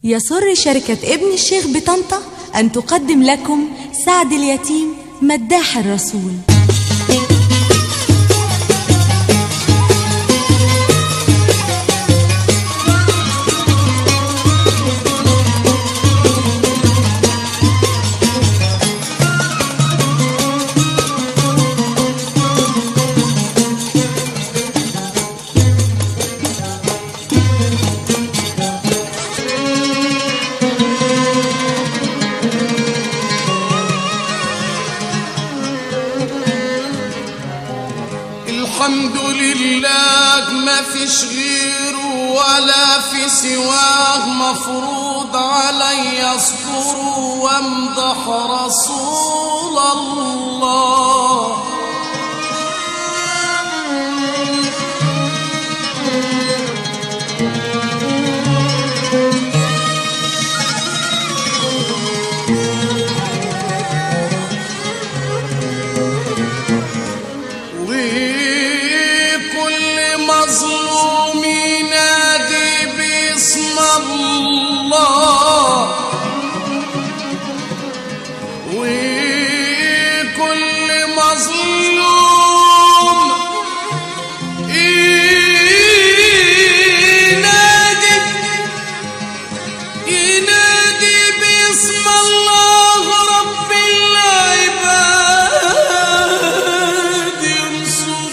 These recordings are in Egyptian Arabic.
يسر شركة ابن الشيخ بطنطا أن تقدم لكم سعد اليتيم مداح الرسول الحمد لله ما فيش غيره ولا في سواه مفروض علي اذكر وامدح رسول الله وكل مظلوم ينادي باسم الله وكل مظلوم ينادي ينادي باسم الله رب العباد ينصر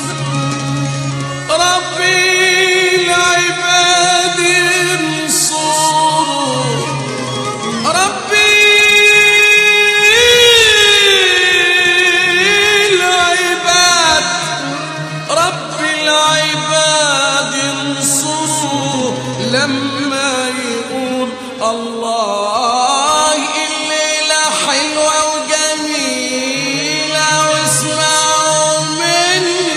ربي العباد ينصر ربي العباد ربي العباد ينصر لما يقول الله الليلة حلوة وجميلة واسمعوا مني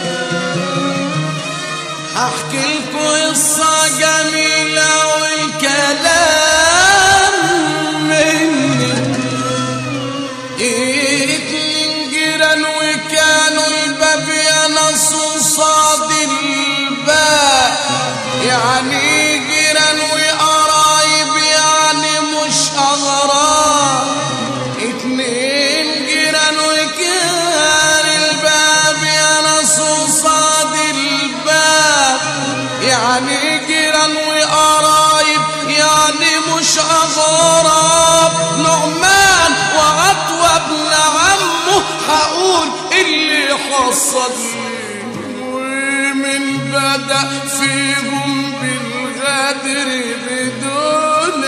احكي لكم قصه جميله والكلام مني اتنين جيران وكانوا الباب ينصوا صاد الباب يعني جيران وقرايب يعني مش اغراب اتنين جيران وكان الباب ينصوا صاد الباب يعني جيران وقرايب يعني مش أغراب نعمان وعطوة ابن عمه هقول اللي حصل ومن بدأ فيهم بالغدر بدون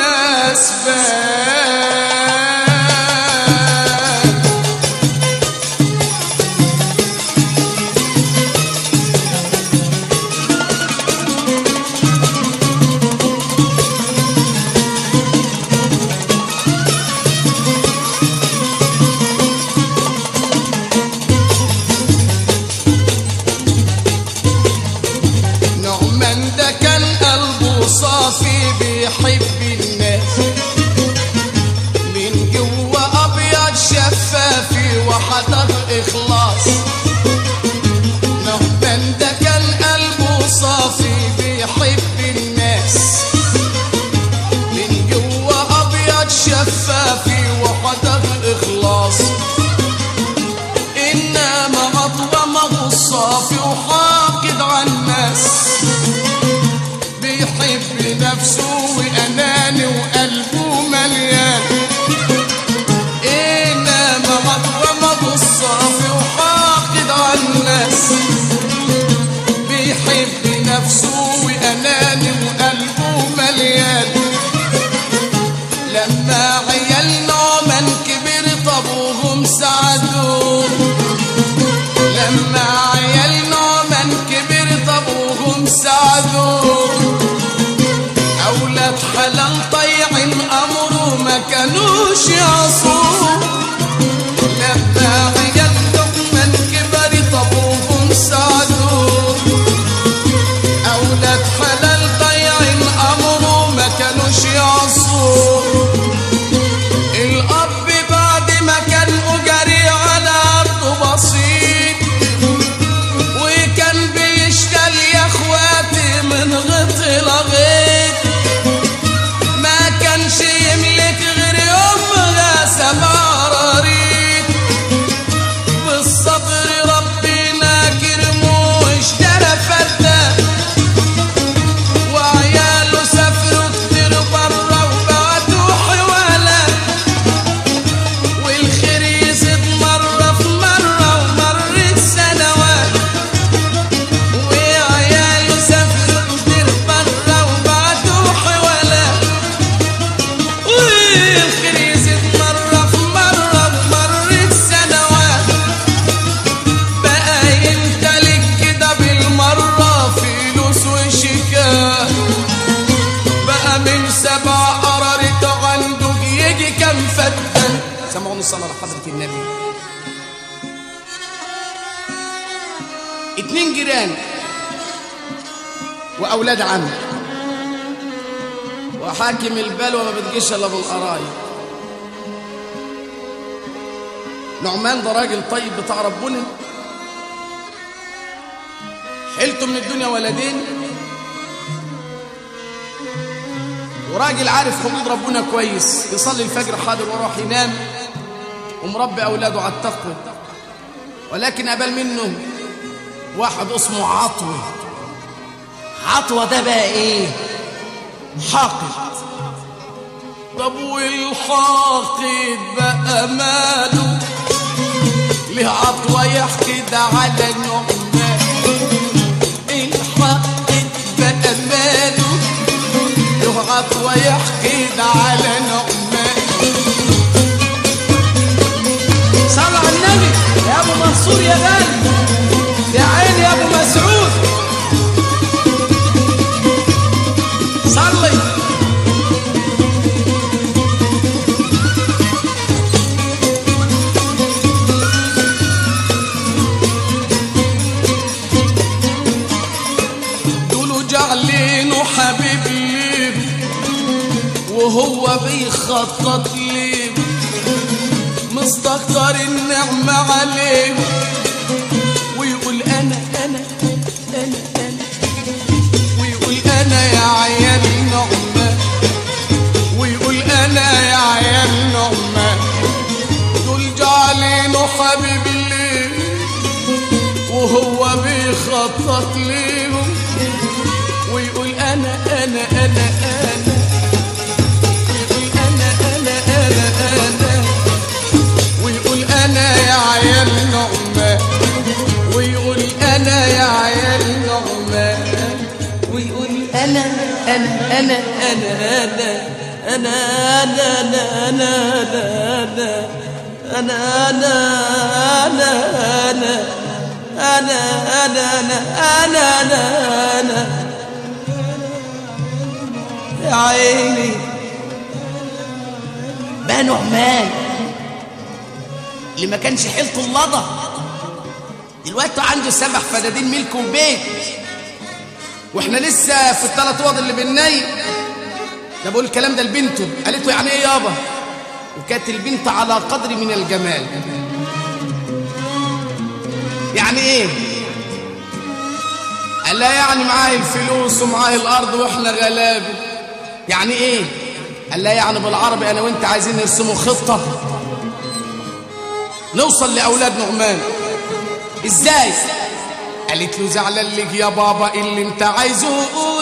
أسباب نعمان ده كان قلبه صافي بيحب الناس من جوه ابيض شفافي وحضر اخلاص نعمان ده كان قلبه صافي بيحب الناس من جوه ابيض شفافي وحضر اخلاص انما اطلمه الصافي وحاقد على الناس بيحب نفسه واناني وقلبه مليان انما اطلمه الصافي وحاقد على الناس بيحب نفسه واناني وقلبه مليان لما عيالنا من كبر طبوهم سعدوه لما عيالنا من كبر طبوهم سعدوه أولاد حلال طيعين أمره ما كانوش يعصوه لما عيالنا من كبر طبوهم سعدوه أولاد حلال طيعين أمره ما كانوش يعصوه الأب بعد ما كان أجري اتنين جيران واولاد عم وحاكم البلوى ما بتجيش الا بالقرايب نعمان ده راجل طيب بتاع ربنا حيلته من الدنيا ولدين وراجل عارف حدود ربنا كويس يصلي الفجر حاضر ويروح ينام ومربي اولاده على التقوى ولكن قبل منه واحد اسمه عطوه عطوه ده بقى ايه حاقد طب والحاقد بقى ماله ليه عطوه يحقد على نعمان الحاقد بقى ماله له عطوه يحقد على نعمان صل على النبي يا ابو منصور يا غالي يا عيني يا ابو مسعود صلي دول جعلينه حبيب ليه وهو بيخطط ليه مستكتر النعمة عليه ويقول أنا أنا أنا أنا ويقول أنا يا عيال نعمة ويقول أنا يا عيال نعمة دول جعلينه حبيب ليه وهو بيخطط ليهم ويقول أنا أنا أنا أنا ويقول أنا أنا أنا أنا ويقول انا يا عيال نعمة ويقول انا يا عيال نعمة ويقول انا انا انا انا انا انا انا انا انا انا انا انا انا انا انا انا انا انا يا عيني بقى نعمان اللي ما كانش حيلته اللضى دلوقتي عنده سبع فدادين ملك وبيت واحنا لسه في الثلاث اوض اللي بالناي ده بقول الكلام ده لبنته قالت له يعني ايه يابا وكانت البنت على قدر من الجمال يعني ايه قال لا يعني معاه الفلوس ومعاه الارض واحنا غلابه يعني ايه قال لا يعني بالعربي انا وانت عايزين نرسموا خطه نوصل لاولاد نعمان ازاي قالت له زعلان لك يا بابا اللي انت عايزه قول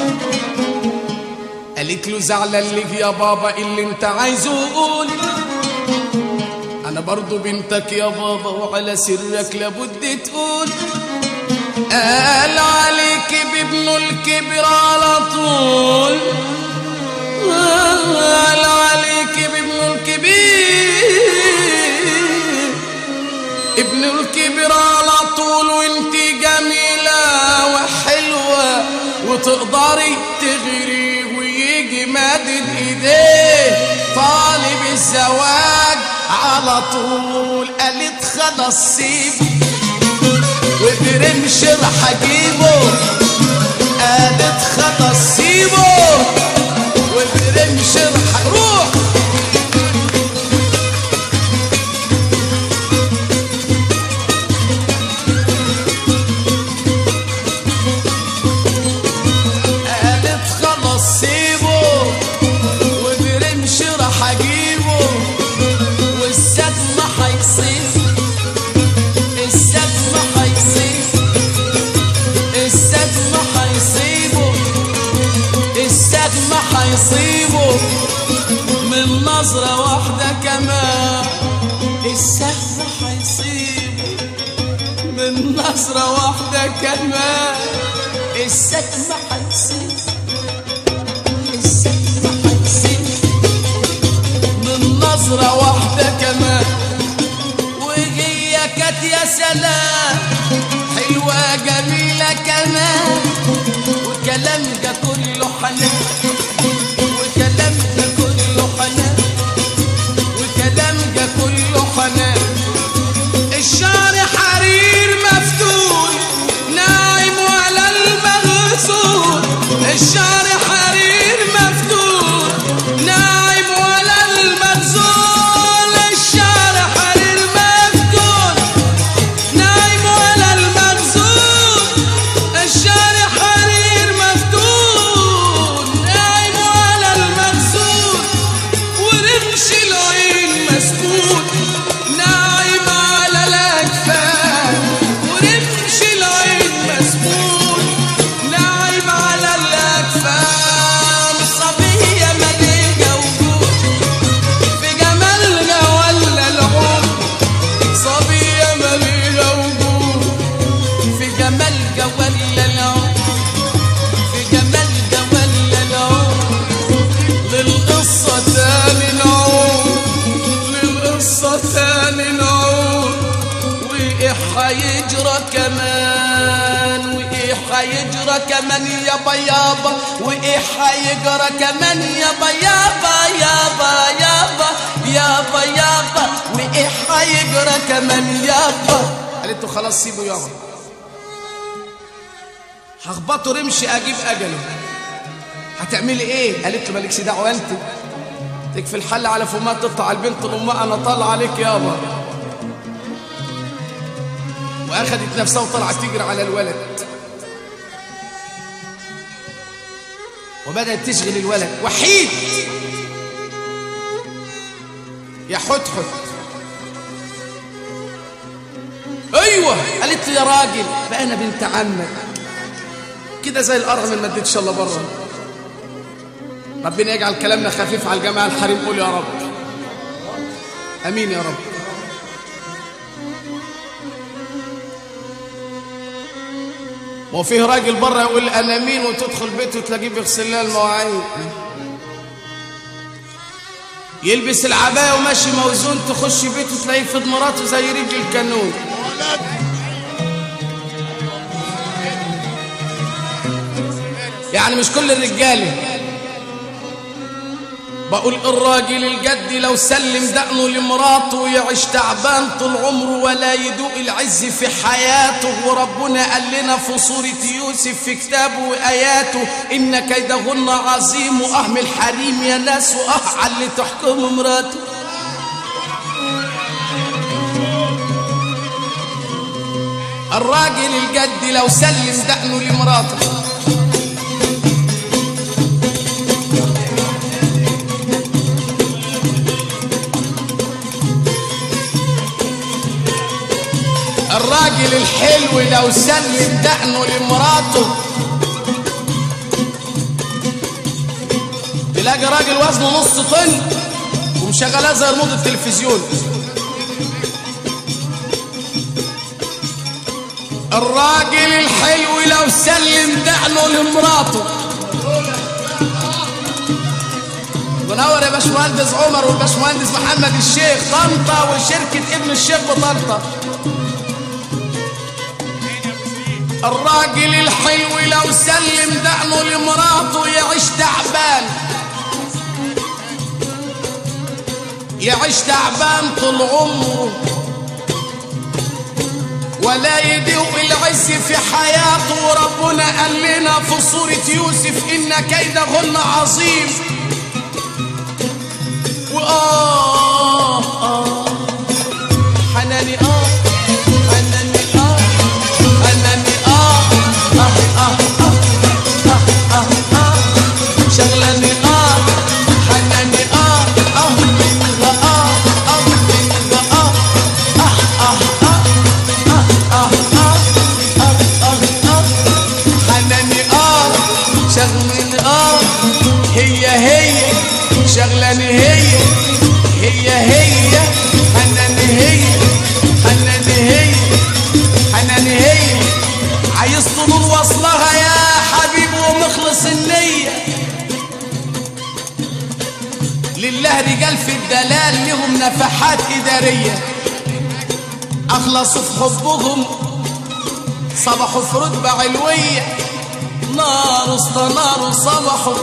قالت له زعلان لك يا بابا اللي انت عايزه قول انا برضو بنتك يا بابا وعلى سرك لابد تقول قال عليك بابنه الكبر على طول قال عليك بابنه الكبير ابن الكبر على طول وانت جميلة وحلوة وتقدري تغري ويجي مادد ايديه طالب الزواج على طول قالت خلاص سيبه وبرمش راح اجيبه قالت خلاص سيبه وبرمش راح اروح قالت خلاص سيبه وبرمش راح اجيبه والسجن هيصيب السجن هيصيب السجن هيصيبه السجن هيصيبه من نظرة واحدة كمان السجن هيصيبه من نظرة واحدة كمان السجن هيصيبه السجن هيصيبه من نظرة واحدة كمان وهي كانت يا سلام حلوة جميلة كمان وكلام ده كله حنان وكلام ده كله حنان وكلام ده كله حنان الشعر حرير مفتون حيجرى كمان وايه حيجرى كمان يابا يابا وايه حيجرى كمان يابا يابا يابا يابا يابا يابا وايه حيجرى كمان يابا قالت له خلاص سيبه يابا هخبطه رمشي اجيب اجله هتعملي ايه قالت له مالكش دعوه انت تكفي الحل على فمها تقطع البنت لامها انا طالع عليك يابا واخدت نفسها وطلعت تجري على الولد وبدات تشغل الولد وحيد يا حتحت ايوه قالت له يا راجل بقى انا بنت عمك كده زي القرع من مديت شاء الله بره ربنا يجعل كلامنا خفيف على الجماعه الحريم قول يا رب امين يا رب وفيه راجل بره يقول انا مين وتدخل بيته تلاقيه بيغسل لها المواعين يلبس العبايه وماشي موزون تخش بيته تلاقيه في مراته زي رجل الكانون يعني مش كل الرجاله بقول الراجل الجد لو سلم دقنه لمراته يعيش تعبان طول عمره ولا يدوق العز في حياته وربنا قال لنا في سورة يوسف في كتابه وآياته إن كيدهن عظيم وأهم الحريم يا ناس وأه على اللي تحكم مراته الراجل الجد لو سلم دقنه لمراته الراجل الحلو لو سلم دقنه لمراته تلاقي راجل وزنه نص طن ومشغلاه زي ريموت التلفزيون الراجل الحلو لو سلم دقنه لمراته منور يا باشمهندس عمر والباشمهندس محمد الشيخ طنطا وشركة ابن الشيخ بطنطا الراجل الحلو لو سلم دقنه لمراته يعيش تعبان يعيش تعبان طول عمره ولا يدوق العز في حياته وربنا قال لنا في سورة يوسف إن كيدهن عظيم وآه آه حناني آه حناني آه حناني آه آه آه آه آه آه آه شغلاني آه حناني آه آه منها آه آه منها آه آه آه آه آه آه آه آه آه حناني آه شغلاني آه هي هي شغلاني هي هي هي حناني هي حناني هي حناني هي عايز طول وصلها يا حبيب ومخلص النية لله رجال في الدلال لهم نفحات إدارية أخلصوا في حبهم صبحوا في رتبة علوية نار وسط نار صبحوا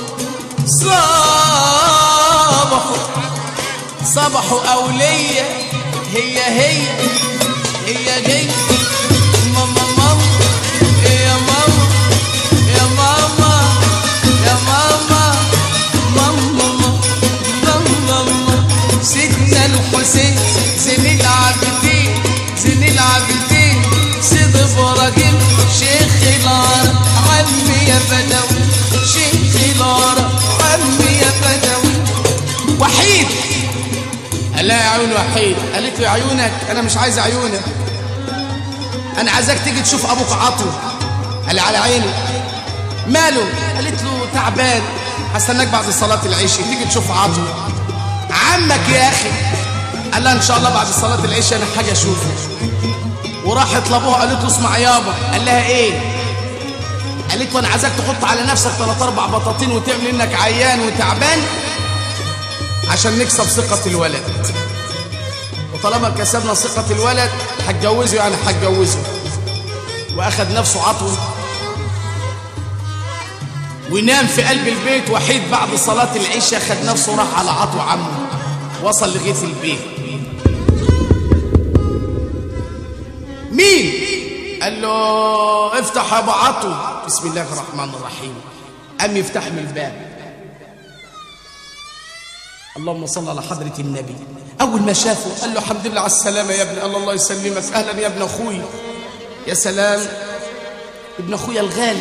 صبحوا صبحوا أولية هي هي هي هي ماما ماما يا ماما يا ماما يا ماما ماما ماما ماما سيدنا الحسين زين العابدين زين العابدين سيد ابراهيم شيخ العرب عمي يا بدوي شيخ العرب عمي يا بدوي وحيد قال لها يا عيون وحيد قالت له عيونك انا مش عايز عيونك انا عايزاك تيجي تشوف ابوك عطو قال لي على عيني ماله قالت له تعبان هستناك بعد صلاه العشاء تيجي تشوف عطو عمك يا اخي قال لها ان شاء الله بعد صلاه العشاء انا حاجه اشوفه وراحت لابوها قالت له اسمع يابا قال لها ايه قالت له انا عايزاك تحط على نفسك ثلاث اربع بطاطين وتعمل انك عيان وتعبان عشان نكسب ثقه الولد وطالما كسبنا ثقة الولد هتجوزه يعني هتجوزه واخد نفسه عطوه ونام في قلب البيت وحيد بعد صلاة العشاء خد نفسه راح على عطو عمه وصل لغاية البيت مين؟ قال له افتح يا ابو عطو بسم الله الرحمن الرحيم قام يفتح من الباب اللهم صل على حضرة النبي أول ما شافه قال له الحمد لله على السلامة يا ابني الله الله يسلمك أهلا يا ابن أخوي يا سلام ابن أخويا الغالي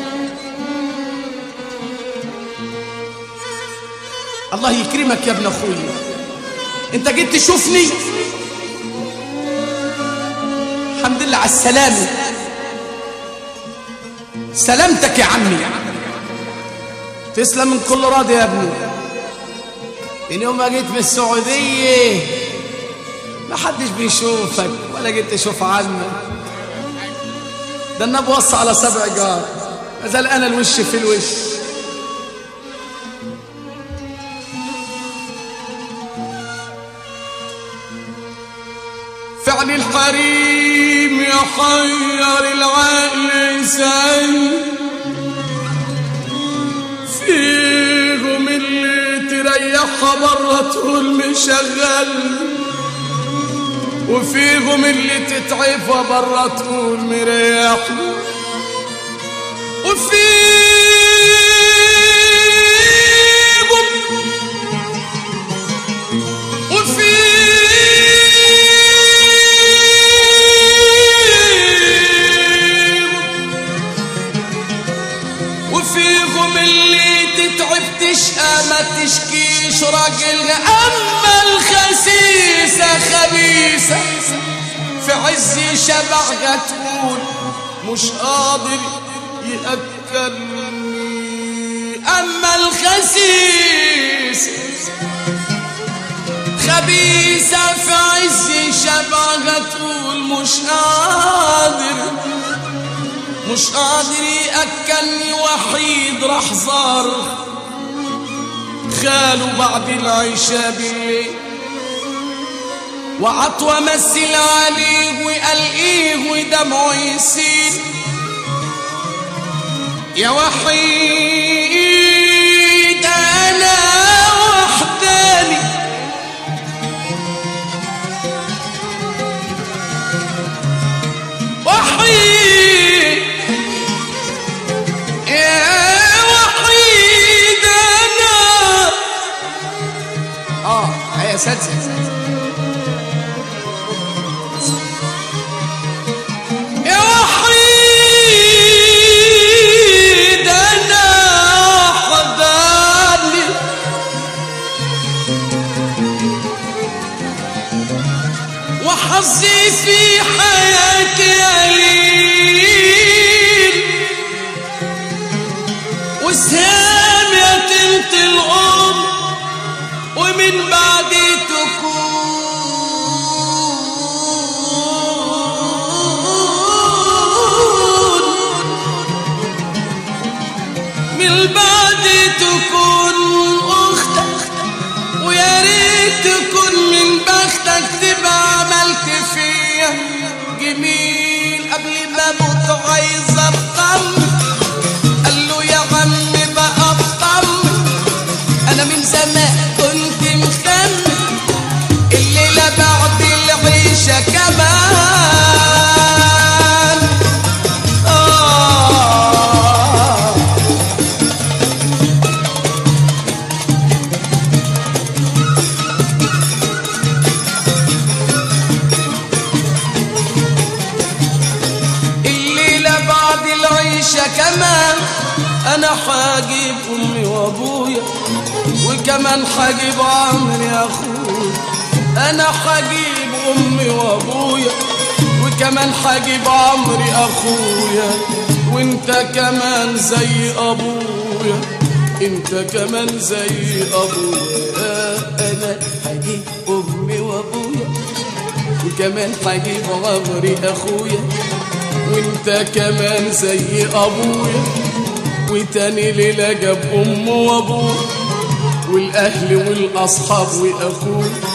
الله يكرمك يا ابن أخوي أنت جيت تشوفني الحمد لله على السلامة سلامتك يا عمي تسلم من كل راضي يا ابني من يوم ما جيت من السعودية ما حدش بيشوفك ولا جيت تشوف عمك ده النبي وصى على سبع جار ما زال انا الوش في الوش فعل الحريم يحير العقل انسان فيهم اللي تريحها برا تقول مشغل وفيهم اللي تتعبها برا تقول مريح وفيهم وفيهم وفيهم اللي تتعب تشقى ما تشكيش راجل اما الخسيسه خبيثه في عز شبعها تقول مش قادر ياكلني اما الخسيسه خبيثه في عز شبعها تقول مش قادر مش قادر يأكلني وحيد راح زار خاله بعد العشاء بالليل وعطوة مثل عليه وقال ايه ودمعه يسيل يا وحيد انا وحداني وحيد يا وحيد انا اه يا سادسة يا وحيد انا حضاني وحظي في حياتي قليل وسهام يتمت الأم ومن بعد تكون من بعد تكون أختك ويا ريت تكون من بختك تبقى عملت فيا جميل قبل ما اموت عايز اطمن قال له يا عم بقى اطمن انا من زمان كنت مخمن الليله بعد العيشه كمان آه الليلة بعد العيشة كمان أنا حاجب أمي وأبويا وكمان حاجب عمري يا أخويا أنا حاجب أمي وأبويا وكمان حاجب عمري أخويا وأنت كمان زي أبويا أنت كمان زي أبويا أنا حاجب أمي وأبويا وكمان حاجب عمري أخويا وانت كمان زي ابويا وتاني ليلة جاب ام وابوه والاهل والاصحاب واخوه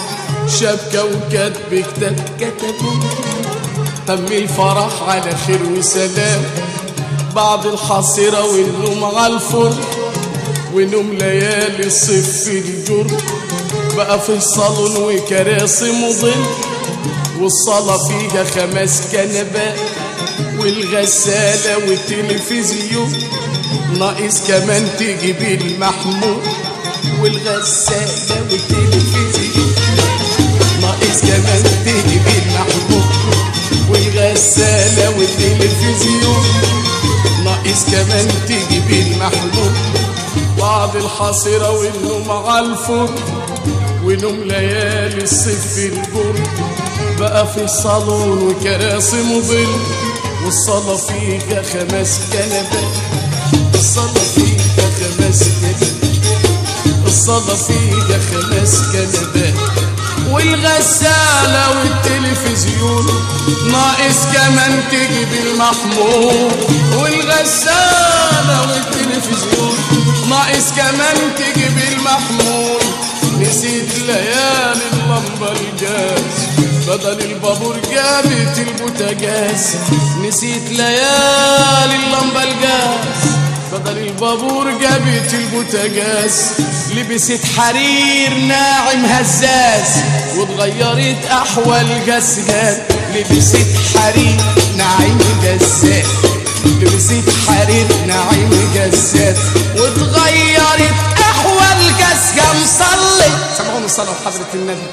شبكة وكتب كتاب كتبوا تم الفرح على خير وسلام بعد الحصيرة والنوم على الفرن ونوم ليالي الصيف في الجر بقى في الصالون وكراسي مظل والصالة فيها خمس كنبات والغسالة والتلفزيون ناقص كمان تجيب المحمول والغسالة والتلفزيون ناقص كمان تجيب المحمول والغسالة والتلفزيون ناقص كمان تجيب المحمول بعد الحصيرة والنوم على الفرن ونوم ليالي الصيف في البرد بقى في صالون وكراسي مظل والصالة فيها خمس كنبات الصالة فيها خمس كنبات الصالة فيها خمس كنبات والغسالة والتلفزيون ناقص كمان تجيب المحمول والغسالة والتلفزيون ناقص كمان تجيب المحمول نسيت ليالي اللمبة الجاز بدل البابور جابت البوتاجاز نسيت ليالي اللمبة الجاز بدل البابور جابت البوتاجاز لبست حرير ناعم هزاز واتغيرت احوال جسجان لبست حرير ناعم جزاز لبست حرير ناعم جزاز واتغيرت احوال جسجان صلي سمعوني الصلاة وحضرة النبي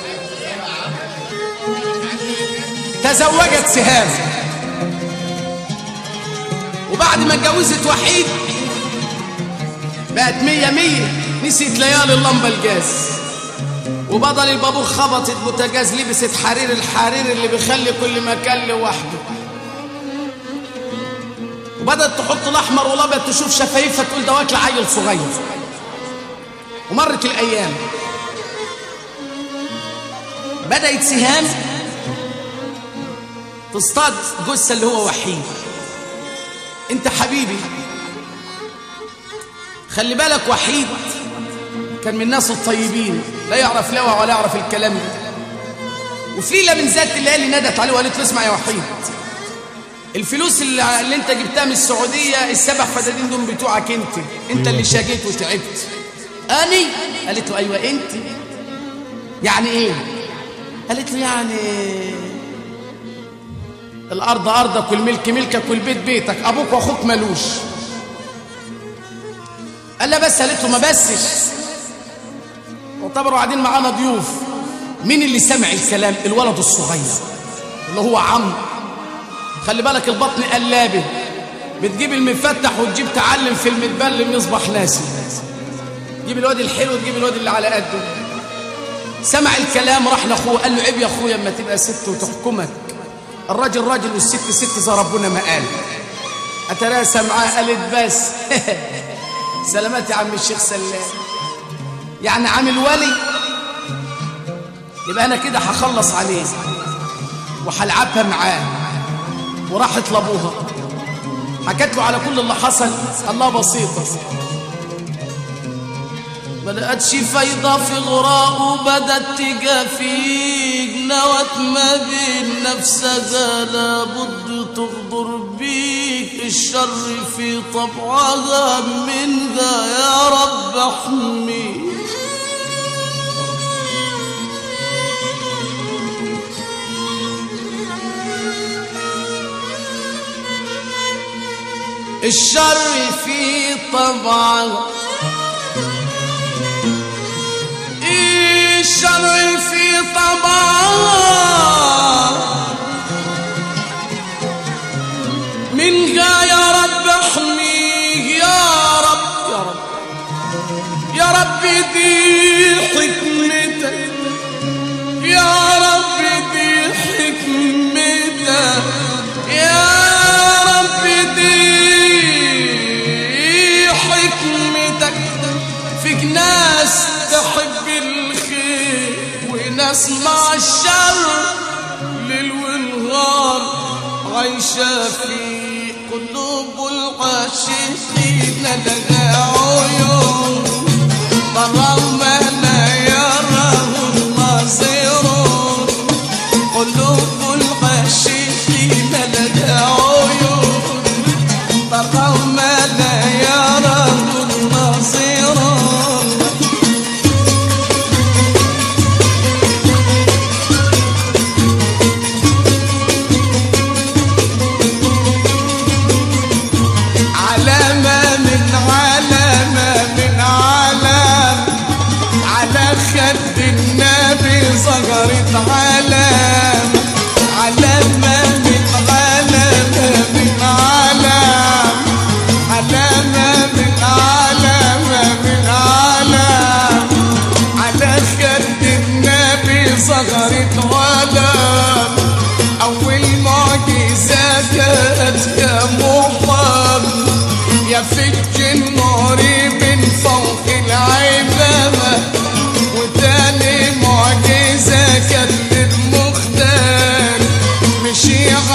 تزوجت سهام وبعد ما اتجوزت وحيد بقت مية مية نسيت ليالي اللمبة الجاز وبدل البابور خبطت بوتاجاز لبست حرير الحرير اللي بيخلي كل مكان لوحده وبدأت تحط الأحمر والأبيض تشوف شفايفها تقول ده واكل عيل صغير ومرت الأيام بدأت سهام تصطاد جثة اللي هو وحيد انت حبيبي خلي بالك وحيد كان من الناس الطيبين لا يعرف لوع ولا يعرف الكلام ده وفي ليله من ذات الليالي نادت عليه وقالت له اسمع يا وحيد الفلوس اللي, اللي انت جبتها من السعوديه السبع فدادين دول بتوعك انت انت اللي شاجيت وتعبت اني قالت له ايوه انت يعني ايه قالت له يعني الارض ارضك والملك ملكك والبيت بيتك ابوك واخوك ملوش قال لا بس قالت له ما بسش واعتبروا قاعدين معانا ضيوف مين اللي سمع الكلام الولد الصغير اللي هو عم خلي بالك البطن قلابه بتجيب المفتح وتجيب تعلم في المتبلم يصبح ناسي تجيب الواد الحلو وتجيب الواد اللي على قده سمع الكلام راح لاخوه قال له عيب يا اخويا اما تبقى ست وتحكمك الراجل راجل والست ست زي ربنا ما قال اتراسى معاه قالت بس سلامات يا عم الشيخ سلام يعني عامل ولي يبقى انا كده هخلص عليه وهلعبها معاه وراحت لابوها حكت له على كل اللي حصل الله بسيطه ما لقتش فايدة في غراء وبدت تجافيك نوت ما بين نفسها لابد تغدر بيك الشر في طبعها منها يا رب احميك الشر في طبعها الشر في طبعها منها يا رب احميه يا رب يا رب يا رب دي حكمتك يا رب دي حكمتك يا رب دي حكمتك فيك ناس تحب الخير وناس مع الشر ليل ونهار عايشة في قلوب العاشقين لها عيون ترى ما لا يراه الناظرون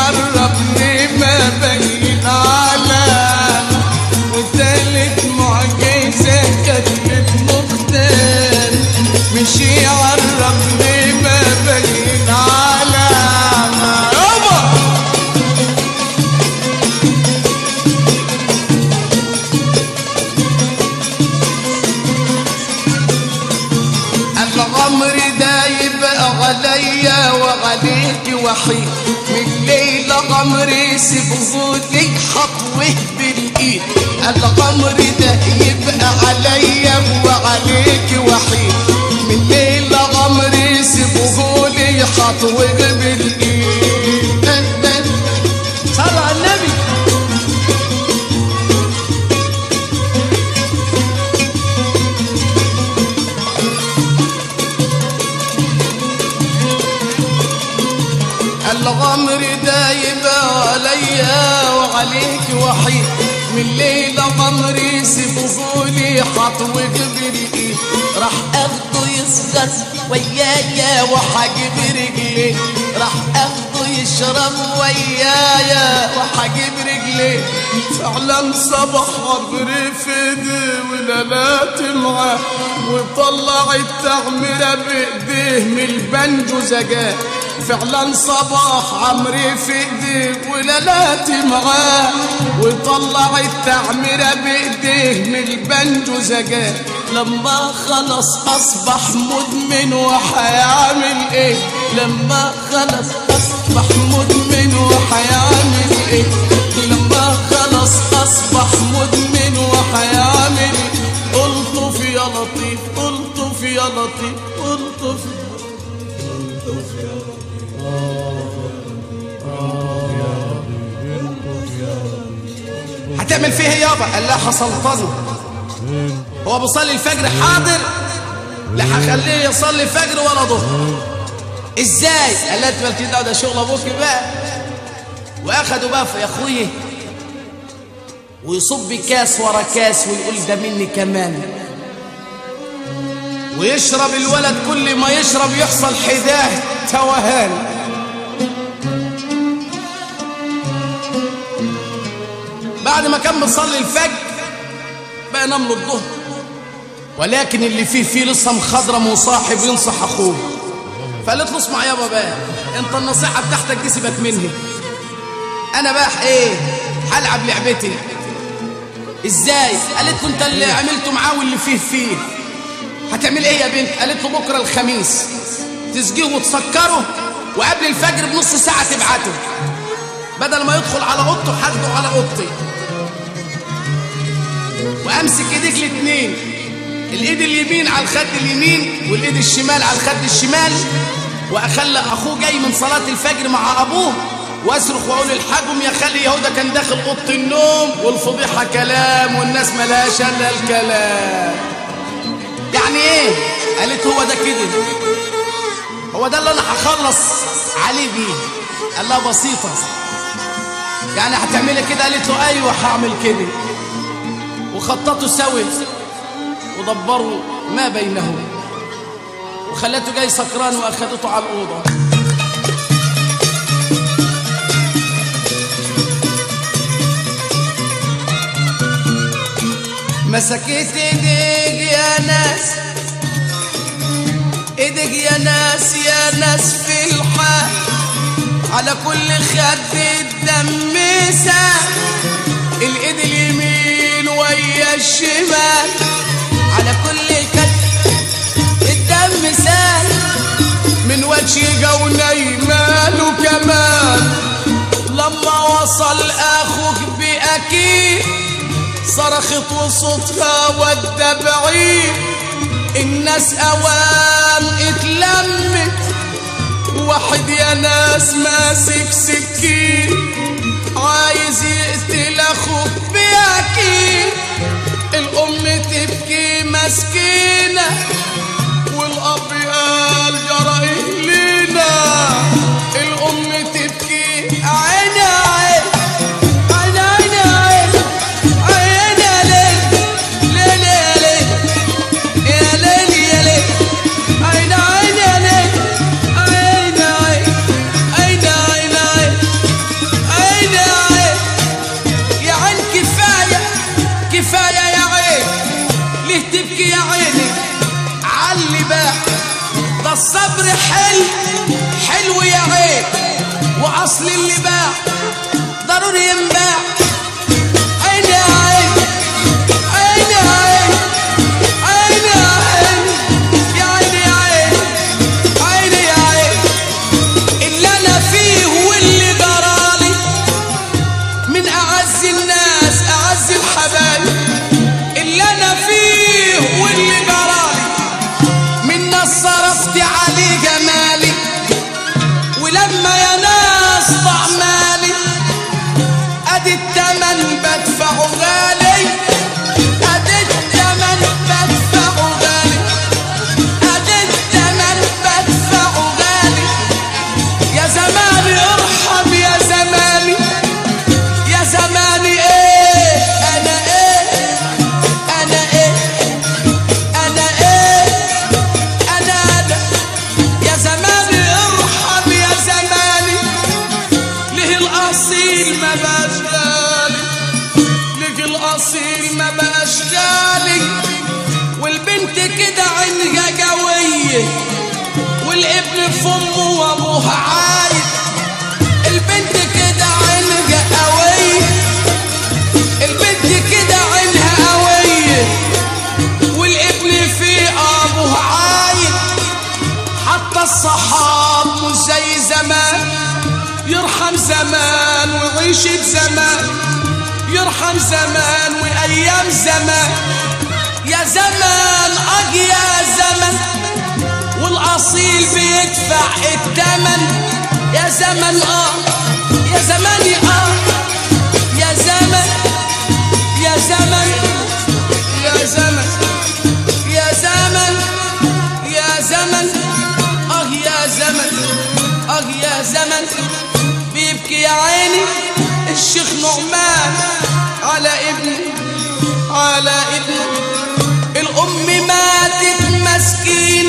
يعرفني ما بين علامة وتالت معجزة كتبت مختار مش يعرفني ما بين علامة يابا الغمر ده يبقى عليا وعليك وحيد من ليلة غمري سبغولي خطوه بالايد الغمر ده يبقى عليا وعليك وحيد من ليلة غمري سبغولي خطوه بالايد صلى على النبي الغمر ده يبقى عليا وعليك وحيد من ليلة غمري سبغولي حطوك بالايد راح اخده يصغر ويايا وحاجب رجليه راح اخده يشرب ويايا وحاجب رجليه فعلا صبح عبري في ايدي ولالات معاه وطلع التعميرة بايديه من البنجو زجاه فعلا صباح عمري في ايديه ولالاتي معاه وطلع التعميرة بايديه من البنجو زجاه لما خلص اصبح مدمن وحيعمل ايه لما خلص اصبح مدمن وحيعمل ايه لما خلص اصبح مدمن وحيعمل ايه الطف يا لطيف الطف يا لطيف الطف هتعمل فيه إيه يابا قال لا حصلتني هو بيصلي الفجر حاضر لا هخليه يصلي الفجر ولا ظهر ازاي قال لا تبقى ده ده شغل ابوك بقى واخدوا بقى في اخويه ويصب كاس ورا كاس ويقول ده مني كمان ويشرب الولد كل ما يشرب يحصل حداه توهان بعد ما كان بيصلي الفجر بقى نام له الظهر ولكن اللي فيه فيه لسه مخضرم وصاحب ينصح اخوه فقالت له اسمع يابا بقى انت النصيحه بتاعتك دي سيبك منها انا بقى ايه هلعب لعبتي ازاي قالت له انت اللي عملته معاه واللي فيه فيه هتعمل ايه يا بنت قالت له بكره الخميس تسقيه وتسكره وقبل الفجر بنص ساعه تبعته بدل ما يدخل على اوضته هاخده على اوضتي وامسك ايديك الاتنين الايد اليمين على الخد اليمين والايد الشمال على الخد الشمال واخلي اخوه جاي من صلاه الفجر مع ابوه واصرخ واقول الحاجم يا خالي يهودا كان داخل اوضه النوم والفضيحه كلام والناس ملهاش الا الكلام يعني ايه قالت هو ده كده هو ده اللي انا هخلص عليه بيه قال لها بسيطه يعني هتعملي كده قالت له ايوه هعمل كده وخططوا سوا ودبروا ما بينهم وخلته جاي سكران واخدته على الاوضه مسكت ايديك يا ناس ايدك يا ناس يا ناس في الحال على كل خد الدم سال الايد اليمين ويا الشمال على كل خد الدم سال من وجهي جوني ماله كمان لما وصل اخوك باكيد صرخت وصوتها ود بعيد الناس اوام اتلمت واحد يا ناس ماسك سكين عايز يقتل اخوك بيحكي الام تبكي مسكينه والاب قال جرى لينا الام تبكي عيني عين عيني عيني عين عين يا ليل ليل يا ليل يا ليل عين عين يا ليل عين عين عين عين عين الصبر حلو حلو يا عين واصل اللي باع ضروري ينباع عين يا عين عين يا عين عين يا عين يا عين يا عين عين يا عين اللي انا فيه واللي جرالي من اعز الناس اعز الحبايب اللي انا فيه واللي جرالي من ناس صرفت عليه جمالي ولما يا ناس ضاع مالي ادي التمن بدفعه غالي ادي التمن بدفعه غالي ادي التمن بدفعه غالي يا زماني ارحم يا زماني يا زماني ايه انا ايه انا ايه انا ايه انا انا يا زماني ارحم يا زماني ليه الاصيل ما بقاش غالي ليه الاصيل ما بقاش غالي والبنت كده عينها قويه والابن في امه وابوها عايد البنت كده عينها قويه البنت كده عينها قويه والابن في ابوها عايد حتى الصحاب مش زي زمان يرحم زمان ويعيش بزمان يرحم زمان وايام زمان يا زمان اج يا زمن والاصيل بيدفع الثمن يا زمن اه يا زماني اه يا زمن يا زمن يا زمن يا زمن يا زمن اه يا زمن اه يا زمن بيبكي يا عيني الشيخ نعمان على ابني على ابني الام ماتت مسكينه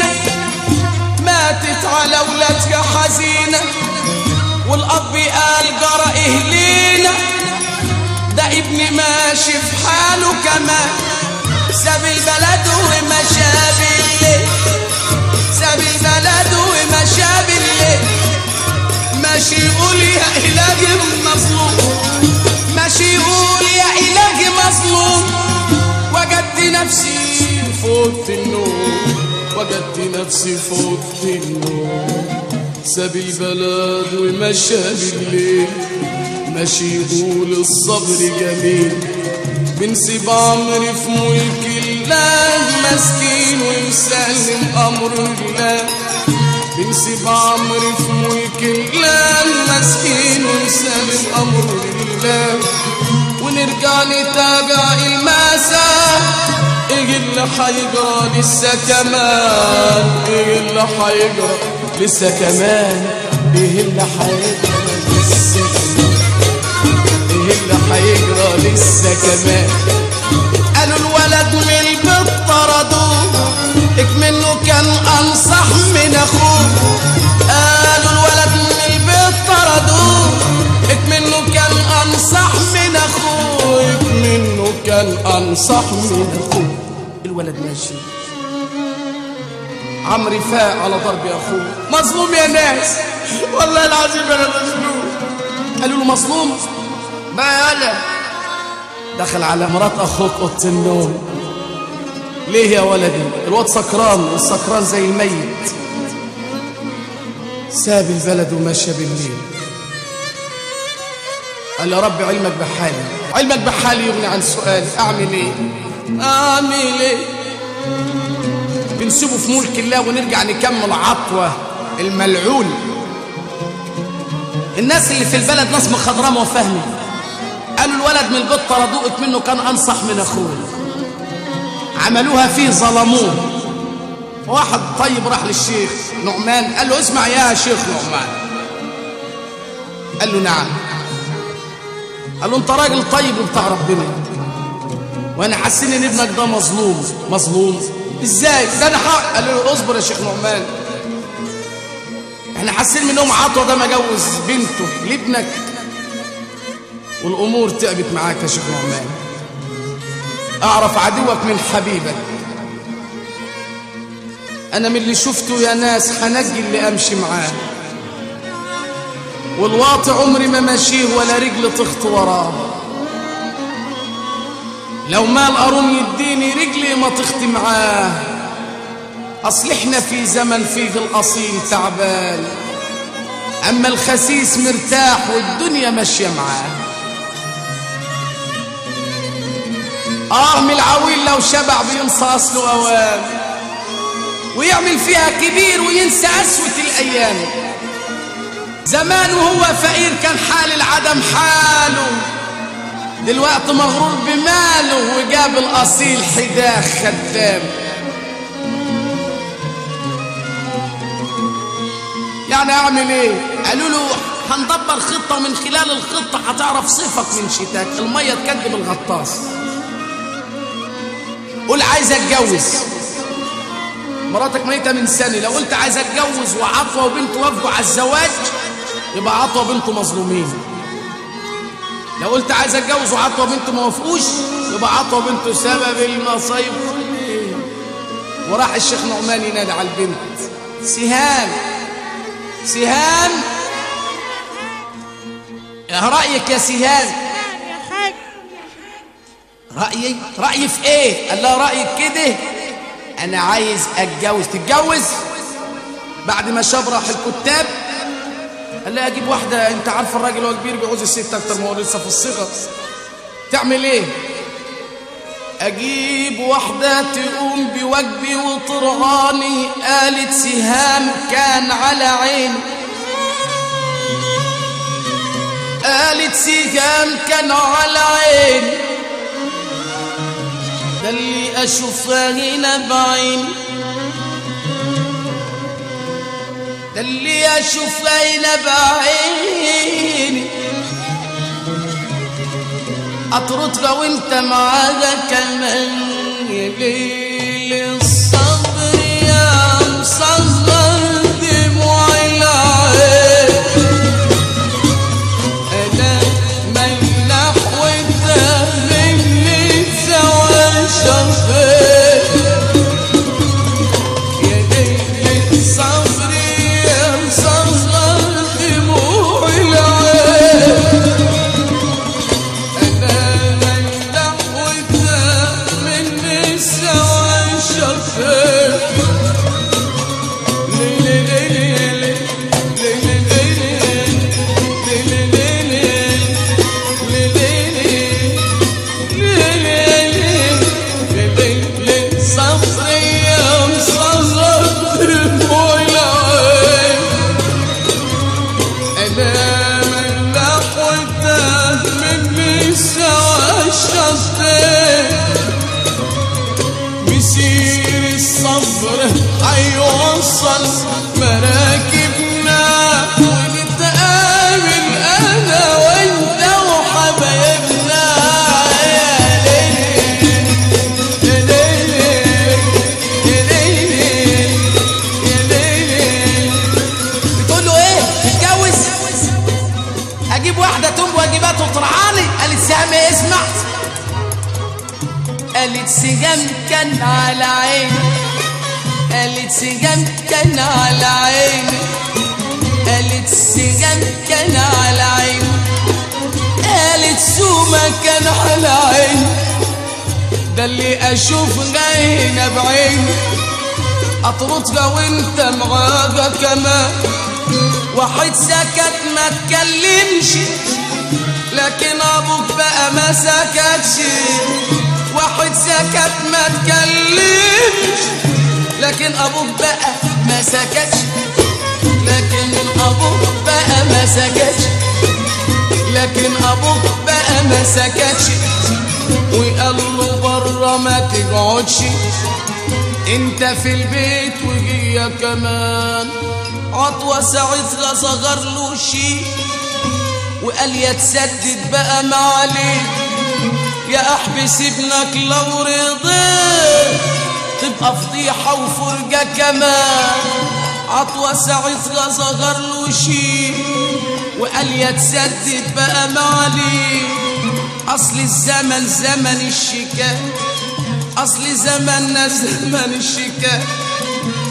ماتت على ولادها حزينه والاب قال جرى اهلينا ده ابني ماشي في حاله كمان ساب البلد ومشى بالليل ساب البلد ومشى بالليل ماشي يقول يا إلهي مظلوم ماشي يقول يا إلهي مظلوم وجدت نفسي فوت النوم وجدت نفسي فوت النوم ساب البلد ومشى بالليل ماشي يقول الصبر جميل بنسيب عمري في ملك الله مسكين ومسلم امر الله بنسيب عمري في ملك الله مسكين ومسلم امر الله ونرجع نتابع المأساة ايه اللي هيجرى لسه كمان ايه اللي هيجرى لسه كمان ايه اللي هيجرى لسه كمان ايه اللي هيجرى لسه كمان قالوا الولد من البيت طردوه منه كان انصح من اخوه قالوا الولد من البيت طردوه منه كان انصح من اخوه منه كان انصح من اخوه الولد ماشي عمرو فاق على ضرب اخوه مظلوم يا ناس والله العظيم انا مظلوم قالوا له مظلوم بقى يالا دخل على مرات اخوك اوضه النوم ليه يا ولدي الواد سكران والسكران زي الميت ساب البلد ومشى بالليل قال يا رب علمك بحالي علمك بحالي يغني عن سؤالي اعمل ايه اعمل ايه بنسيبه في ملك الله ونرجع نكمل عطوه الملعون الناس اللي في البلد ناس مخضرمه وفهمي قالوا الولد من البيت طردوه منه كان انصح من اخوه عملوها فيه ظلموه واحد طيب راح للشيخ نعمان قال له اسمع يا شيخ نعمان قال له نعم قال له انت راجل طيب بتاع ربنا وانا حاسين ان ابنك ده مظلوم مظلوم ازاي ده انا حق قال له اصبر يا شيخ نعمان احنا حاسين منهم عطوه ده مجوز بنته لابنك والامور تعبت معاك يا شيخ نعمان اعرف عدوك من حبيبك انا من اللي شفته يا ناس حنجي اللي امشي معاه والواطي عمري ما ماشيه ولا رجل تخط وراه لو مال قارون يديني رجلي ما تخطي معاه اصل احنا في زمن فيه الاصيل تعبان اما الخسيس مرتاح والدنيا ماشيه معاه اه من العويل لو شبع بينسى اصله اوام ويعمل فيها كبير وينسى اسوة الايام زمان وهو فقير كان حال العدم حاله دلوقتي مغرور بماله وجاب الاصيل حداه خدام يعني اعمل ايه قالوا له هندبر خطه ومن خلال الخطه هتعرف صفك من شتاك الميه تكذب الغطاس قول عايز اتجوز مراتك ميته من سنه لو قلت عايز اتجوز وعطوه وبنته وافقوا على الزواج يبقى عطوه بنته مظلومين لو قلت عايز اتجوز وعطوه بنته ما وافقوش يبقى عطوه بنته سبب المصايب كلها وراح الشيخ نعمان ينادي على البنت سهام سهام ايه رايك يا سهام يا حاج رايي رايي في ايه قال لها رايك كده انا عايز اتجوز تتجوز بعد ما شاب راح الكتاب قال لها اجيب واحده انت عارف الراجل هو كبير بيعوز الست اكتر ما هو لسه في الصغر تعمل ايه اجيب واحده تقوم بواجبي وطرهاني قالت سهام كان على عيني قالت سهام كان على عيني ده اللي اشوفها هنا بعيني ده اللي اشوفها هنا بعيني اطردها وانت معاها كمان يا ليل الصبر يا مصغر دموع العين انا ملح والدم اللي سوى شفيت يا ليل الصبر يا مصغر دموع العين أنا ملح والدم اللي سوى شفيت ليلي ليلي ليلي ليلي ليلي ليلي ليلي ليلي صفري يا مصغر دموع العين أنا ملح والدم مني سوى شطين مسير الصبر هيوصل مراكبنا ونتقابل انا وانت وحبايبنا يا ليلي يا ليلي يا ليلي يا ليلي بتقول له ايه تتجوز اجيب واحده تقوم واجبات وترعاني قالت سهام اسمع قالت سجام كان على عيني قالت سجام كان على عيني قالت سجام كان على عيني قالت سوما كان على عيني ده اللي اشوف جاينا بعيني اطردها وانت معاها كمان واحد سكت ما تكلمش لكن ابوك بقى ما سكتش واحد سكت ما تكلمش لكن ابوك بقى ما سكتش لكن ابوك بقى ما سكتش لكن ابوك بقى ما سكتش وقال له بره ما تقعدش انت في البيت وهي كمان عطوة ساعتها صغر له شي وقال يا تسدد بقى ما عليك يا احبس ابنك لو رضيت تبقى فضيحة وفرجة كمان عطوة ساعتها صغر له شي وقال يا تسدد بقى ما عليك اصل الزمن زمن الشكاء اصل زمننا زمن الشكاء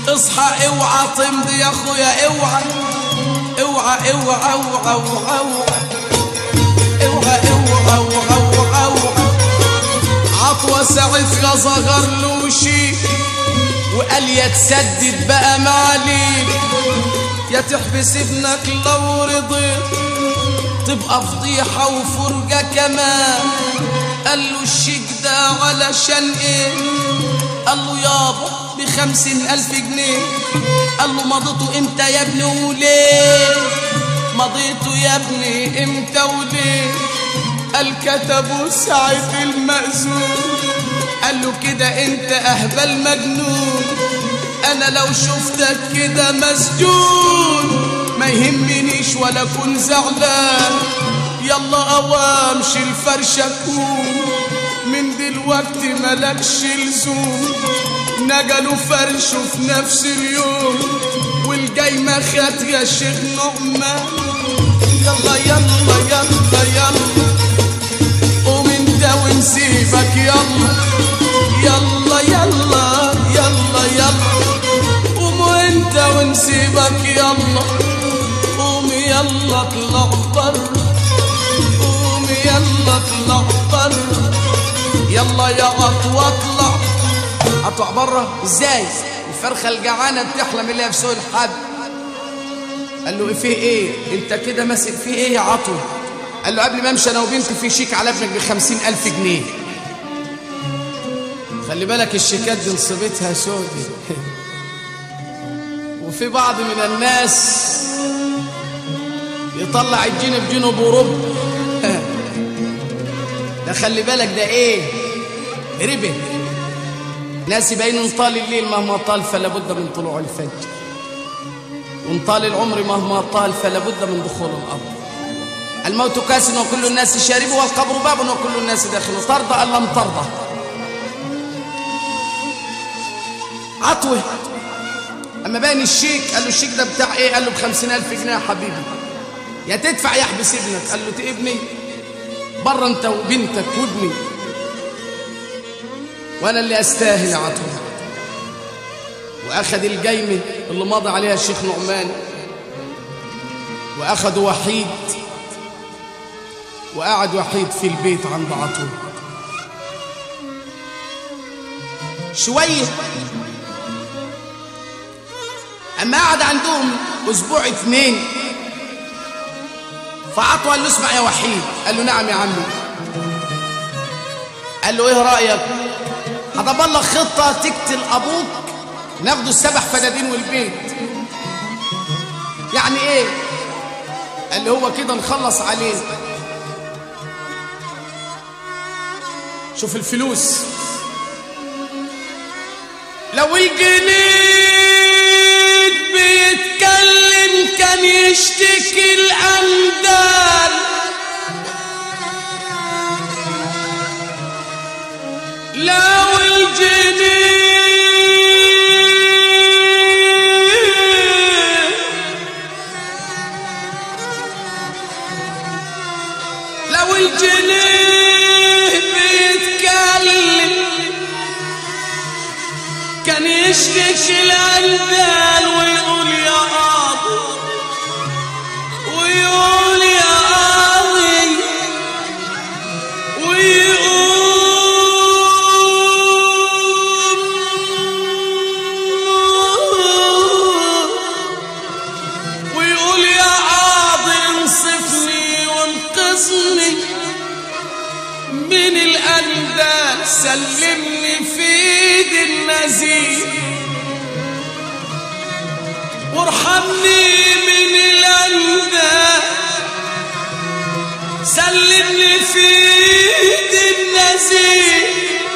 اصحى اوعى تمضي يا اخويا اوعى اوعى اوعى اوعى اوعى اوعى اوعى اوعى اوعى اوعى عطوة ساعتها صغر له شي وقال يا تسدد بقى معليك يا تحبس ابنك لو رضيت تبقى فضيحة وفرجة كمان قال له الشيك ده علشان ايه قال له يابا بخمسين ألف جنيه قال له مضيته امتى يا ابني وليه مضيته يا ابني امتى وليه قال كتبوا ساعة المأذون قال له كده انت اهبل مجنون انا لو شفتك كده مسجون ما يهمنيش ولا اكون زعلان يلا اوامش الفرشة كون من دلوقتي ملكش لزوم نقلوا فرشه في نفس اليوم والجاي ما خد يا شيخ نعمان يلا يلا يلا يلا قوم انت ونسيبك يلا يلا يلا يلا يلا قوم انت ونسيبك يلا قوم يلا اطلع بره قوم يلا اطلع بره يلا يا عطوة اطلع اطلع بره ازاي الفرخة الجعانة بتحلم اللي في سوق الحب قال له فيه ايه انت كده ماسك فيه ايه يا عطوة قال له قبل ما امشي انا وبنتي في شيك على ابنك بخمسين الف جنيه خلي بالك الشيكات دي نصيبتها سودي وفي بعض من الناس يطلع الجن بجنوب ورب ده خلي بالك ده ايه ربه ناس يبين طال الليل مهما طال فلا بد من طلوع الفجر وان طال العمر مهما طال فلا بد من دخول الارض الموت كاس وكل الناس شارب والقبر باب وكل الناس داخل ترضى ام لم ترضى عطوه اما باين الشيك قال له الشيك ده بتاع ايه قال له بخمسين الف جنيه يا حبيبي يا تدفع يحبس ابنك قال له ابني بره انت وبنتك وابني وانا اللي استاهل يا عطوه واخد الجيمه اللي مضى عليها الشيخ نعمان واخد وحيد وقعد وحيد في البيت عند عطوه شويه اما قعد عندهم اسبوع اتنين فعطوه قال له اسمع يا وحيد قال له نعم يا عمي قال له ايه رايك هضرب لك خطه تقتل ابوك ناخده السبع فدادين والبيت يعني ايه قال له هو كده نخلص عليه شوف الفلوس لو الجنين بيتكلم كان يشتكي الأندال لو الجنين لو الجنيه بيتكلم كان يشتكي الأندال ويقول يا قاضي ويقول يا قاضي ويقول ويقول يا قاضي انصفني وانقذني من الأندال سلمني في ايد النزيل وارحمني من الأندال سلمني في ايد النزيل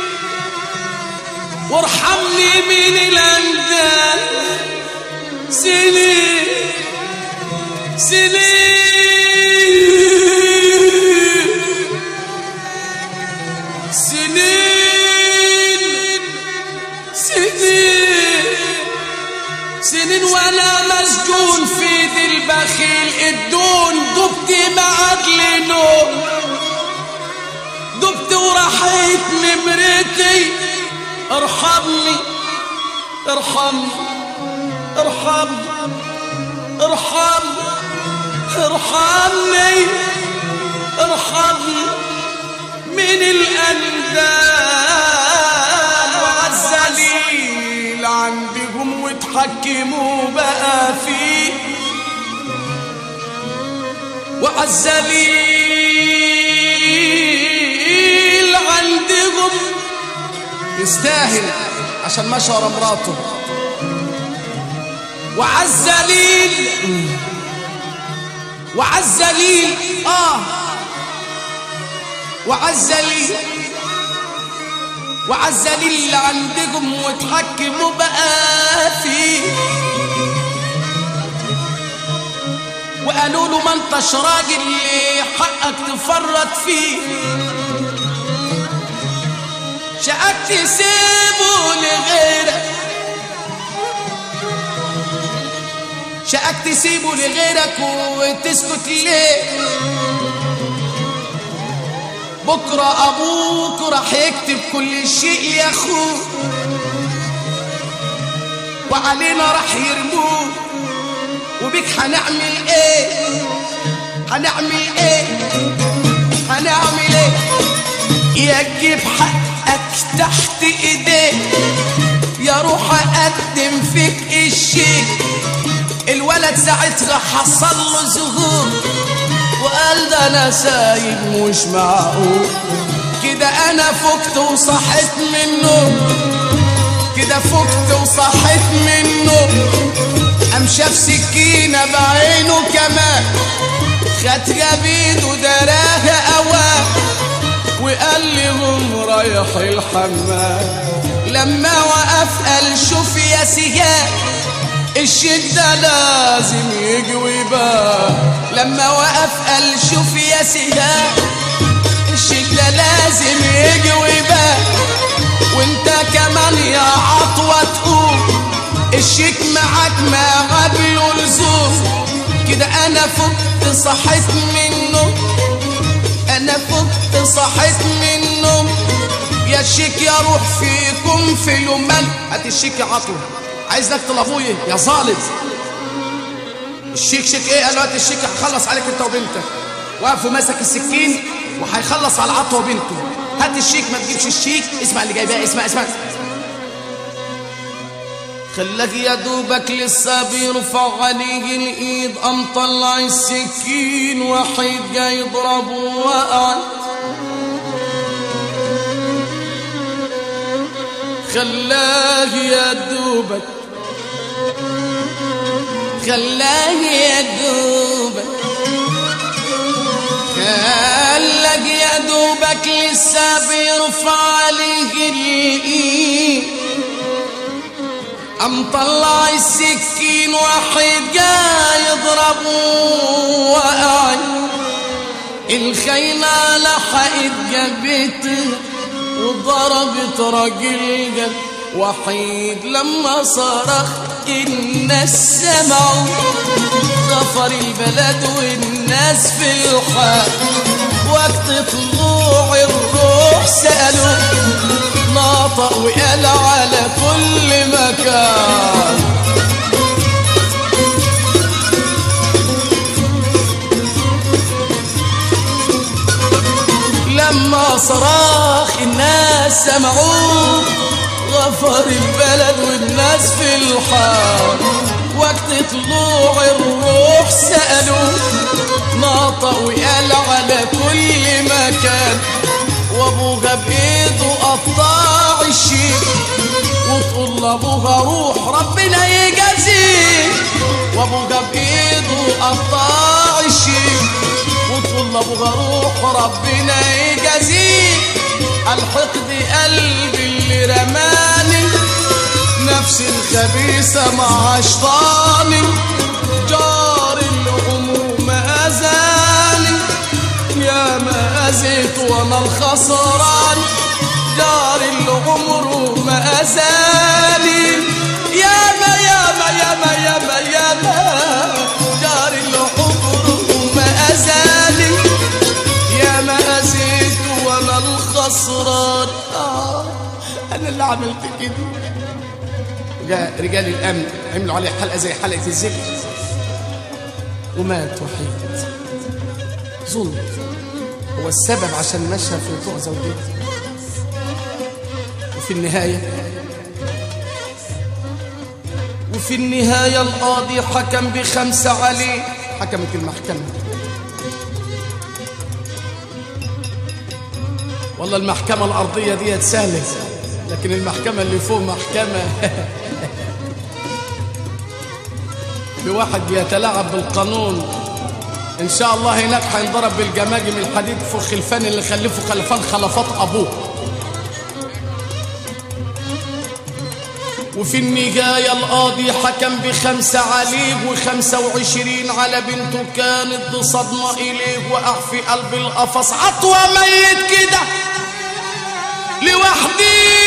وارحمني من الأندال سنين سنين سنين سنين سنين وانا مسجون في ذي البخيل الدون دبت مع عدل نوم دبت وراحت نمرتي ارحمني ارحمني ارحم ارحم ارحمني ارحمني من الأندال وعالذليل عندهم وتحكموا بقى فيه وعالذليل عندهم يستاهل عشان مشى ورا مراته وعالذليل وعالذليل اه وعالذليل وعالذليل اللي عندكم وتحكموا بقى فيه وقالوا له ما انتش راجل اللي حقك تفرط فيه شقك تسيبه لغيرك شقك تسيبه لغيرك وتسكت ليه بكرة أبوك راح يكتب كل شيء يا أخوه وعلينا راح يرموه وبيك هنعمل ايه هنعمل ايه هنعمل ايه يا تجيب حقك تحت ايديك يا روح اقدم فيك الشيء الولد ساعتها حصل له ظهور وقال ده انا سايب مش معقول كده انا فقت وصحيت منه كده فقت وصحيت منه قام شاف سكينة بعينه كمان خدها بيده دراها أوام وقال لهم رايح الحمام لما وقف قال شوف يا سياد الشدة لازم يجي ويبان لما وقف قال شوف يا سياد الشدة لازم يجي ويبان وانت كمان يا عطوة تقول الشيك معاك ما قبله لزوم كده انا فقت صحيت منه انا فقت صحيت منه يا شيك يا روح فيكم في اليومان هات الشيك يا عطوة عايز نكتب ابويا يا ظالم الشيك شيك ايه قال له هات الشيك هخلص عليك انت وبنتك واقف وماسك السكين وهيخلص على عطوة وبنته هات الشيك ما تجيبش الشيك اسمع اللي جاي بقى اسمع اسمع خلاك يا دوبك لسه بيرفع عليه الايد قام طلع السكين وحيد جاي يضربه وقع خلاه يا دوبك خلاه يا دوبك خلاك يا دوبك لسه بيرفع عليه الايد قام طلع السكين واحد جاي يضربه وقع الخيمة لحقت جبته وضربت راجل وحيد لما صرخ الناس سمعوا غفر البلد والناس في الحال وقت طلوع الروح سألوا ناطق وقال على كل مكان لما صراخ الناس سمعوه غفر البلد والناس في الحال وقت طلوع الروح سألوا ناطق وقال على كل مكان وابوها بايده قطاع الشيك وتقول لابوها روح ربنا يجازيه وابوها بايده قطاع الشيك وتقول لابوها روح ربنا يجازيه الحقد قلبي اللي رماني نفس الخبيثة مع شيطاني جار العمر ما أذاني يا ما أذيت وأنا الخسران جار العمر ما أذاني يا ما يا ما يا ما يا ما يا ما جار العمر ما أذاني يا ما أذيت وأنا الخسران آه أنا اللي عملت كده وجاء رجال الامن عملوا عليه حلقه زي حلقه الذكر ومات وحيد ظلم هو السبب عشان مشى في طوع زوجته وفي النهايه وفي النهايه القاضي حكم بخمسه عليه حكمت المحكمه والله المحكمة الأرضية دي سهلة لكن المحكمة اللي فوق محكمة بواحد بيتلاعب بالقانون إن شاء الله هناك هينضرب بالجماجم الحديد في خلفان اللي خلفه خلفان خلفات أبوه وفي النهاية القاضي حكم بخمسة عليه وخمسة وعشرين على بنته كانت بصدمة إليه وقع في قلب القفص عطوة ميت كده لوحدي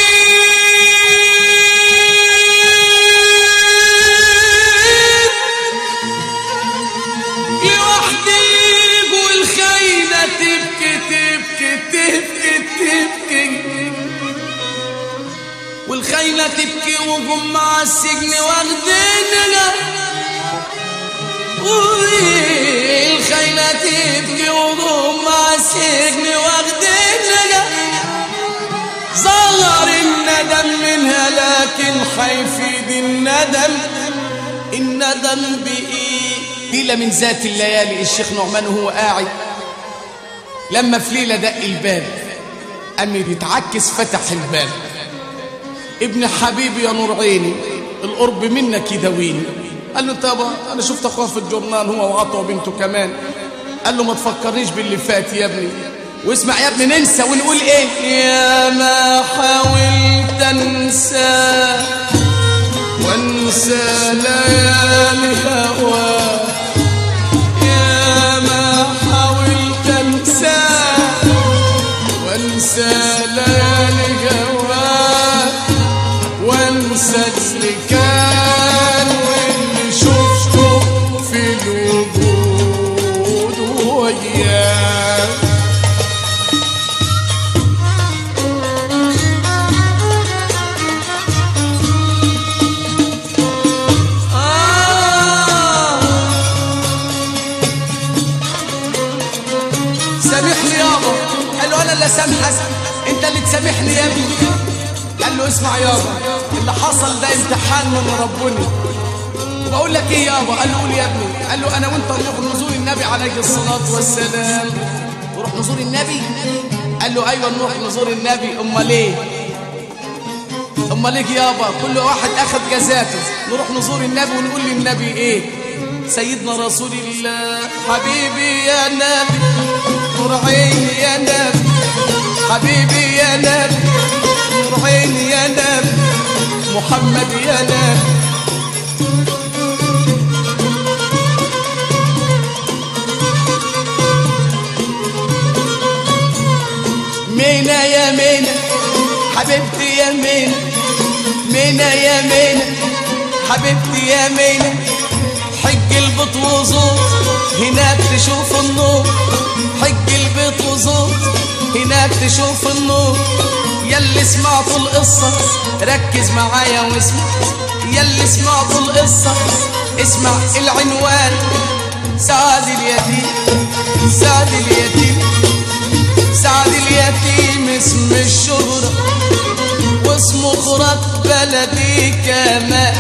لوحدي والخاينة تبكي تبكي تبكي تبكي والخاينة تبكي وهم مع السجن واخديننا والخاينة تبكي وهم مع السجن واخديننا ظهر الندم منها لكن حيفيد الندم الندم بإيه ليلة من ذات الليالي الشيخ نعمان وهو قاعد لما في ليلة دق الباب قام بيتعكس فتح الباب ابن حبيبي يا نور عيني القرب منك يداويني قال له طبعا انا شفت اخوه في الجورنال هو وعطوه وبنته كمان قال له ما تفكرنيش باللي فات يا ابني واسمع يا ابني ننسى ونقول ايه يا ما حاولت انسى وانسى ليالي هوى يا ما حاولت انسى وانسى ليالي هوى وانسى اللي كان واللي شفته في الوجود وياه آه سامحني يابا قال له انا اللي سامحك انت اللي تسامحني يا ابني قال له اسمع يابا اللي حصل ده امتحان من ربنا بقول لك ايه يابا قال له قول يا ابني قال له انا وانت نروح نزور النبي عليه الصلاه والسلام نروح نزور النبي قال له ايوه نروح نزور النبي امال ايه امال ايه يابا كل واحد اخذ جزاته نروح نزور النبي ونقول للنبي ايه سيدنا رسول الله حبيبي يا نبي نور عيني يا نبي حبيبي يا نبي نور عيني يا نبي محمد يا نبي مينا يا مينا حبيبتي يا مينا مينا يا مينا حبيبتي يا مينا حج البيت وزور هناك تشوف النور حج البيت وزور هناك تشوف النور يلي سمعتوا القصة ركز معايا واسمع يلي سمعتوا القصة اسمع العنوان سعد اليتيم سعد اليتيم سعد اليتيم اسم الشهرة واسمه خرط بلدي كمان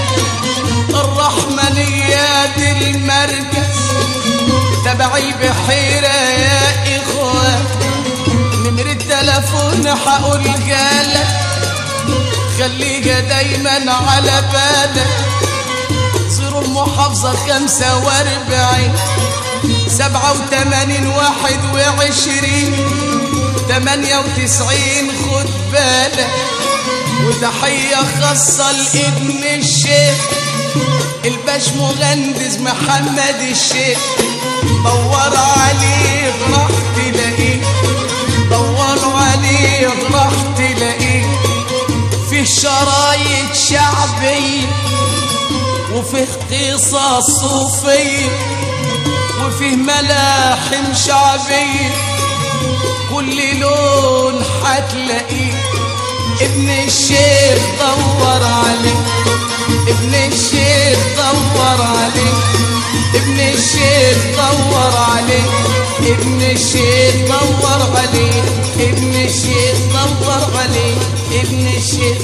الرحمنيات المركز تبع البحيرة يا إخوان نمر التلفون حقول جالك خليها دايما على بالك زوروا المحافظة خمسة واربعين سبعة وثمانين واحد وعشرين تمانية وتسعين خد بالك وتحية خاصة لابن الشيخ الباش مغندس محمد الشيخ دور عليه راح تلاقيه دوروا عليه راح تلاقيه فيه شرايط شعبية وفيه قصص صوفية وفيه ملاحم شعبية كل لون حتلاقيه ابن الشيخ دور عليه ابن الشيخ دور عليه ابن الشيخ دور عليه ابن الشيخ دور عليه ابن الشيخ دور عليه ابن الشيخ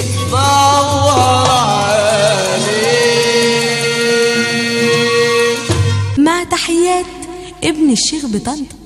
دور عليه مع تحيات ابن الشيخ بطنطا